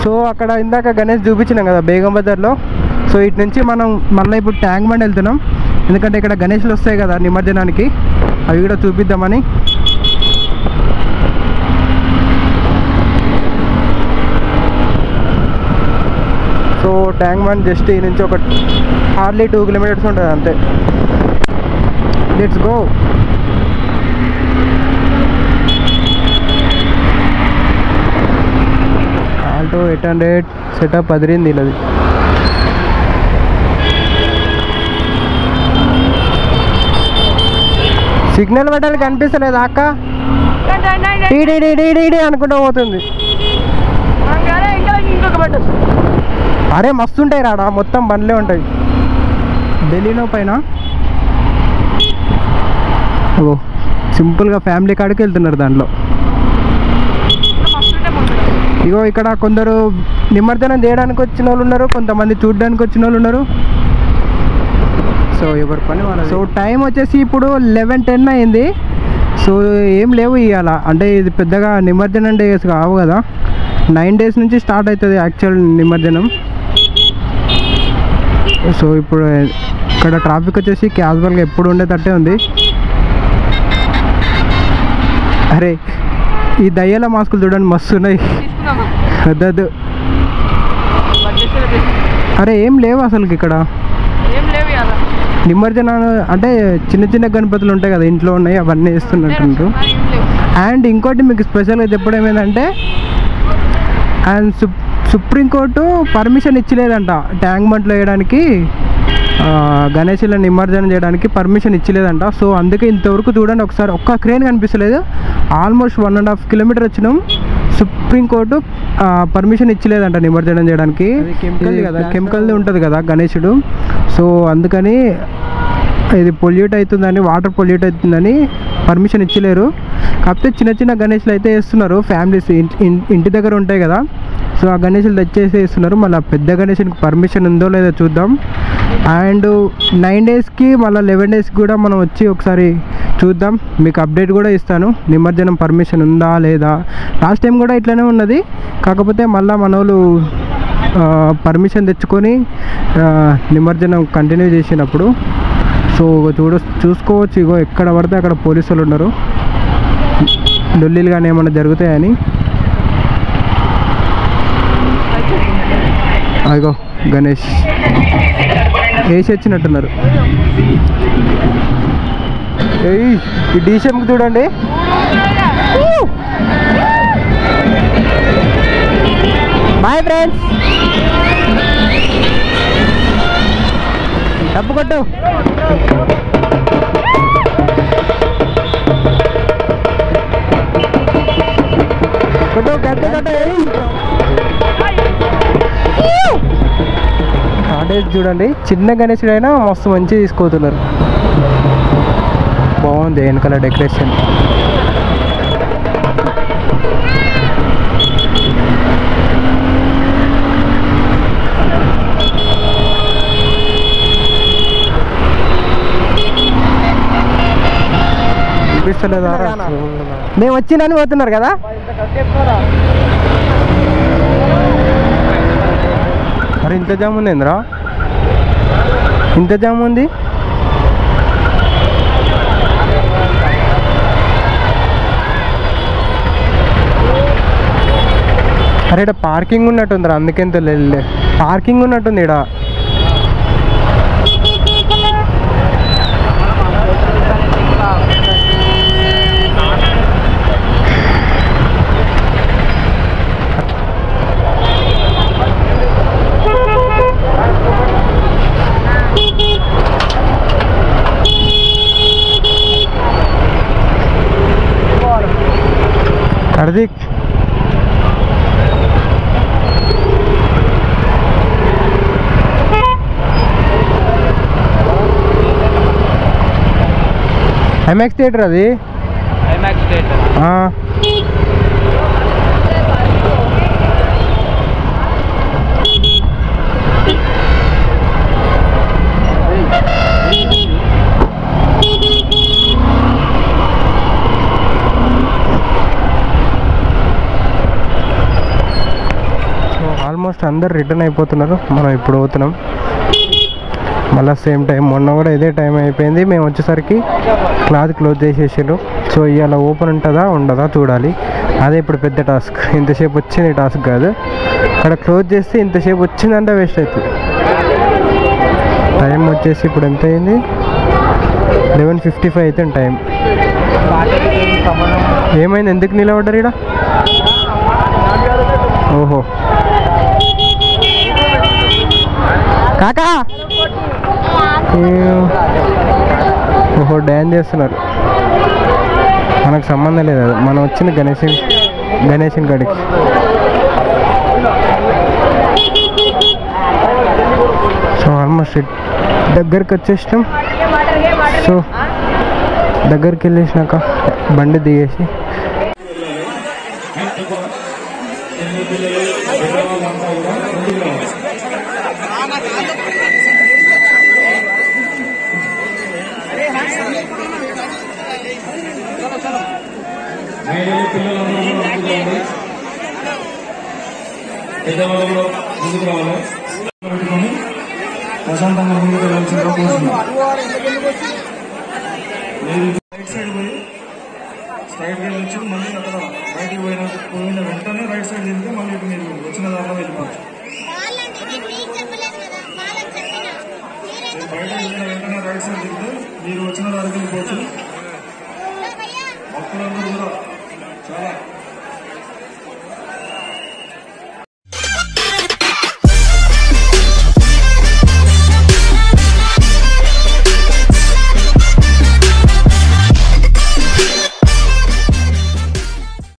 So అక్కడ ఇందాక గణేష్ చూపించినాం కదా బేగం బజార్లో సో ఇటు నుంచి మనం మళ్ళీ ఇప్పుడు ట్యాంక్ బండ్ వెళ్తున్నాం ఎందుకంటే ఇక్కడ గణేష్లు వస్తాయి కదా నిమజ్జనానికి అవి కూడా చూపిద్దామని సో ట్యాంక్ బండ్ జస్ట్ ఈ నుంచి ఒక హార్డ్లీ టూ కిలోమీటర్స్ ఉంటుంది అంతే let's go Alto eight hundred setup అదిరింది ఇలాది సిగ్నల్ పెట్టాలి కనిపిస్తలేదు అక్క టీడీ టీడీ అనుకుంటూ పోతుంది ఇంకొక బండి వస్తుంది అరే మస్తు ఉంటాయి రాడా మొత్తం బండ్లే ఉంటాయి ఢిల్లీలో పైన ఓ సింపుల్గా ఫ్యామిలీ కాడికి వెళ్తున్నారు దాంట్లో మస్తుంటే ముందు ఇగో ఇక్కడ కొందరు నిమజ్జనం చేయడానికి వచ్చిన వాళ్ళు ఉన్నారు కొంతమంది చూడడానికి వచ్చిన వాళ్ళు ఉన్నారు సో ఎవరి పని వాళ్ళ సో టైం వచ్చేసి ఇప్పుడు లెవెన్ టెన్ అయింది సో ఏం లేవు ఇవాళ అంటే ఇది పెద్దగా నిమజ్జనం డేస్ కావు కదా నైన్ డేస్ నుంచి స్టార్ట్ అవుతుంది యాక్చువల్ నిమజ్జనం సో ఇప్పుడు ఇక్కడ ట్రాఫిక్ వచ్చేసి క్యాజువల్గా ఎప్పుడు ఉండేటట్టే ఉంది అరే ఈ దయ్యాల మాస్కులు చూడండి మస్తు ఉన్నాయి తీసుకుందామా వద్దొద్దు బడ్జెట్ లో తీసు- అరే ఏం లేవు అసలుకి ఇక్కడ ఏం లేవు ఇవాళ నిమజ్జనాలు అంటే చిన్న చిన్న గణపతులు ఉంటాయి కదా ఇంట్లో ఉన్నాయి అవన్నీ వేస్తున్నట్టుంటారు మరి ఏం లేవు అండ్ ఇంకోటి మీకు స్పెషల్గా చెప్పడం ఏంటంటే అండ్ సుప్ సుప్రీంకోర్టు పర్మిషన్ ఇచ్చలేదంట ట్యాంక్ బండ్లో వేయడానికి ఆ, గణేశుల నిమజ్జనం చేయడానికి పర్మిషన్ ఇచ్చలేదంట సో అందుకే ఇంతవరకు చూడండి ఒకసారి ఒక్క క్రేన్ కనిపిస్తలేదు almost one and half kilometer వచ్చినాం సుప్రీంకోర్టు పర్మిషన్ ఇచ్చలేదంట నిమజ్జనం చేయడానికి కెమికల్ కదా కెమికల్ది ఉంటుంది కదా గణేశుడు సో అందుకని ఇది పొల్యూట్ అవుతుందని వాటర్ పొల్యూట్ అవుతుందని పర్మిషన్ ఇచ్చలేరు కాకపోతే చిన్న చిన్న గణేష్లు అయితే వేస్తున్నారు ఫ్యామిలీస్ ఇంటి ఇన్- ఇంటి దగ్గర ఉంటాయి కదా సో ఆ గణేషులు తెచ్చేసి వేస్తున్నారు మళ్ళీ ఆ పెద్ద గణేషునికి పర్మిషన్ ఉందో లేదో చూద్దాం అండ్ నైన్ డేస్కి మళ్ళీ లెవెన్ డేస్కి కూడా మనం వచ్చి ఒకసారి చూద్దాం మీకు అప్డేట్ కూడా ఇస్తాను నిమజ్జనం పర్మిషన్ ఉందా లేదా లాస్ట్ టైం కూడా ఇట్లనే ఉన్నది కాకపోతే మళ్ళీ మన వాళ్ళు పర్మిషన్ తెచ్చుకొని ఆ, నిమజ్జనం కంటిన్యూ చేసినప్పుడు సో చూడ చూసుకోవచ్చు ఇగో ఎక్కడ పడితే అక్కడ పోలీసులు ఉన్నారు లొల్లిలు కానీ ఏమైనా జరుగుతాయని అదిగో గణేష్ వేసి వచ్చినట్టున్నారు ఏయ్ ఈ డీసెంకి చూడండి బాయ్ ఫ్రెండ్స్ డబ్బు కొట్టు కొట్టు గట్టి కొట్టు కాటేజ్ చూడండి చిన్న గణేశుడు అయినా మస్తు మంచిగా తీసుకోతున్నారు బాగుంది వెనకాల డెకరేషన్ అనిపిస్తలేదా మేము వచ్చిందని పోతున్నారు కదా మరి ఇంత జామ్ ఉంది ఏంద్రా ఇంత జామ్ ఉంది అరే ఇక్కడ పార్కింగ్ ఉన్నట్టుందిరా అందుకెంత వెళ్ళే పార్కింగ్ ఉన్నట్టుంది ఇక్కడ కార్తీక్ ఎంఎక్స్ థియేటర్ అది ఐమాక్స్ థియేటర్ ఆ. సో ఆల్మోస్ట్ అందరు రిటర్న్ అయిపోతున్నారు మనం ఇప్పుడు పోతున్నాం మళ్ళీ సేమ్ టైం మొన్న కూడా ఇదే టైం అయిపోయింది మేము వచ్చేసరికి క్లాత్ క్లోజ్ చేసేసారు సో ఇవాళ ఓపెన్ ఉంటుందా ఉండదా చూడాలి అదే ఇప్పుడు పెద్ద టాస్క్ ఇంతసేపు వచ్చింది టాస్క్ కాదు అక్కడ క్లోజ్ చేస్తే ఇంతసేపు వచ్చిందంటే వేస్ట్ అవుతుంది టైం వచ్చేసి ఇప్పుడు ఎంత అయింది లెవెన్ ఫిఫ్టీ ఫైవ్ అయితే టైం ఏమైంది ఎందుకు నిలబడ్డారు ఇక్కడ ఓహో కాకా ఏ- ఓహో డ్యాన్స్ చేస్తున్నారు మనకు సంబంధం లేదు అది మనం వచ్చింది గణేషన్ గణేషన్ కాడికి సో ఆల్మోస్ట్ దగ్గరికి వచ్చేసినాం సో దగ్గరికి వెళ్ళేసినాక బండి దిగేసి మహిళలు పిల్లలందరూ కూడా ముందుకు రావాలి పెద్దవాళ్ళు కూడా ముందుకు రావాలి పెట్టుకొని ప్రశాంతంగా ముందుకు వెళ్ళాల్సిందిగా కోరుతున్నాం మీరు రైట్ సైడ్ పోయి స్ట్రైట్ గా వెళ్ళొచ్చు మళ్ళీ అక్కడ బయటికి పోయిన పోయిన వెంటనే రైట్ సైడ్ తిరిగితే మళ్ళీ ఇటు మీరు వచ్చిన దాంట్లో వెళ్ళిపోవచ్చు వాళ్ళంటే నేను మీకు చెప్పలేదు కదా వాళ్ళకి చెప్పిన మీరైతే మీరు బయట వెళ్ళిన వెంటనే రైట్ సైడ్ తిరిగితే మీరు వచ్చిన దారికి వెళ్ళిపోవచ్చు భయ్యా భక్తులందరూ కూడా